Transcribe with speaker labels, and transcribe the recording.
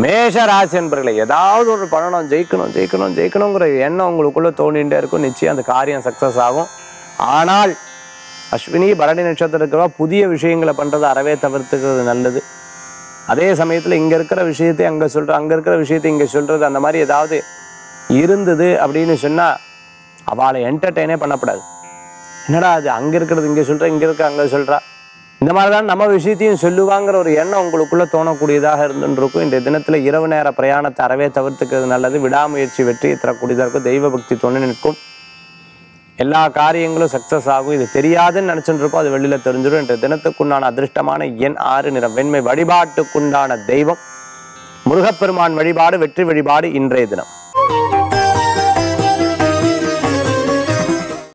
Speaker 1: மேஷ ராசி என்பர்களை ஏதாவது ஒரு பண்ணணும் ஜெயிக்கணும் ஜெயிக்கணும் ஜெயிக்கணுங்கிற எண்ணம் உங்களுக்குள்ள தோண்டிகிட்டே இருக்கும் நிச்சயம் அந்த காரியம் சக்ஸஸ் ஆகும் ஆனால் அஸ்வினி பரணி நட்சத்திரம் இருக்கிறவா புதிய விஷயங்களை பண்ணுறதை அறவே தவிர்த்துக்கிறது நல்லது அதே சமயத்தில் இங்கே இருக்கிற விஷயத்தை அங்கே சொல்கிற அங்கே இருக்கிற விஷயத்தை இங்கே சொல்கிறது அந்த மாதிரி ஏதாவது இருந்தது அப்படின்னு சொன்னால் அவளை என்டர்டெயினே பண்ணக்கூடாது என்னடா அது அங்கே இருக்கிறது இங்கே சொல்கிற இங்கே இருக்க அங்கே சொல்கிறா இந்த மாதிரி தான் நம்ம விஷயத்தையும் சொல்லுவாங்கிற ஒரு எண்ணம் உங்களுக்குள்ள தோணக்கூடியதாக இருந்துருக்கும் இந்த தினத்தில் இரவு நேர பிரயாணத்தை அறவே தவிர்த்துக்கிறது நல்லது விடாமுயற்சி வெற்றியை தரக்கூடியதாக இருக்கும் தெய்வ பக்தி துணை நிற்கும் எல்லா காரியங்களும் சக்ஸஸ் ஆகும் இது தெரியாதுன்னு நினச்சிட்டு இருக்கோம் அது வெளியில் தெரிஞ்சிடும் இன்றைய தினத்துக்குண்டான அதிர்ஷ்டமான எண் ஆறு நிறம் வெண்மை வழிபாட்டுக்குண்டான தெய்வம் முருகப்பெருமான் வழிபாடு வெற்றி வழிபாடு இன்றைய தினம்